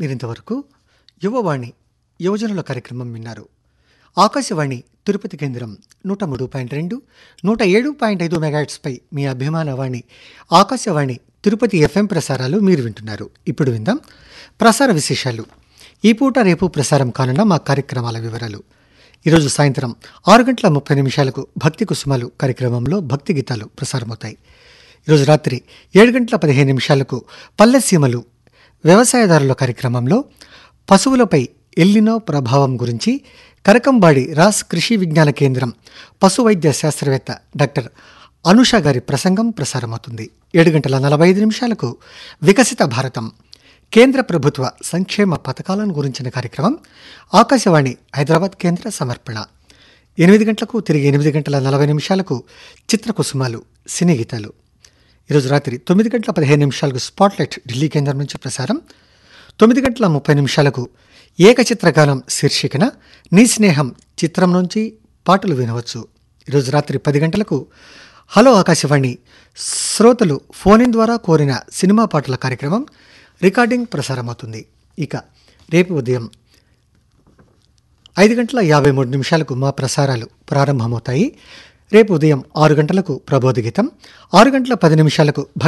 మీరింతవరకు యువవాణి యువజనుల కార్యక్రమం విన్నారు ఆకాశవాణి తిరుపతి కేంద్రం నూట మూడు పాయింట్ రెండు నూట ఏడు పాయింట్ ఐదు మెగాట్స్పై మీ అభిమాన వాణి ఆకాశవాణి తిరుపతి ఎఫ్ఎం ప్రసారాలు మీరు వింటున్నారు ఇప్పుడు విందాం ప్రసార విశేషాలు ఈ పూట రేపు ప్రసారం కానున్న మా కార్యక్రమాల వివరాలు ఈరోజు సాయంత్రం ఆరు గంటల ముప్పై నిమిషాలకు భక్తి కుసుమాలు కార్యక్రమంలో భక్తి గీతాలు ప్రసారమవుతాయి ఈరోజు రాత్రి ఏడు గంటల పదిహేను నిమిషాలకు పల్లెసీమలు వ్యవసాయదారుల కార్యక్రమంలో పశువులపై ఎల్లినో ప్రభావం గురించి కరకంబాడి రాస్ కృషి విజ్ఞాన కేంద్రం పశు వైద్య శాస్త్రవేత్త డాక్టర్ అనుష గారి ప్రసంగం ప్రసారమవుతుంది ఏడు గంటల నలభై ఐదు నిమిషాలకు వికసిత భారతం కేంద్ర ప్రభుత్వ సంక్షేమ పథకాలను గురించిన కార్యక్రమం ఆకాశవాణి హైదరాబాద్ కేంద్ర సమర్పణ ఎనిమిది గంటలకు తిరిగి ఎనిమిది గంటల నలభై నిమిషాలకు చిత్రకుసుమాలు సినీ గీతాలు ఈరోజు రాత్రి తొమ్మిది గంటల పదిహేను నిమిషాలకు స్పాట్లైట్ ఢిల్లీ కేంద్రం నుంచి ప్రసారం తొమ్మిది గంటల ముప్పై నిమిషాలకు ఏకచిత్రగానం శీర్షికన నీ స్నేహం చిత్రం నుంచి పాటలు వినవచ్చు ఈరోజు రాత్రి పది గంటలకు హలో ఆకాశవాణి శ్రోతలు ఫోన్ ఇన్ ద్వారా కోరిన సినిమా పాటల కార్యక్రమం రికార్డింగ్ ప్రసారమవుతుంది ఇక రేపు ఉదయం ఐదు గంటల యాభై మూడు నిమిషాలకు మా ప్రసారాలు ప్రారంభమవుతాయి రేపు ఉదయం ఆరు గంటలకు ప్రబోధ గీతం ఆరు గంటల పది నిమిషాలకు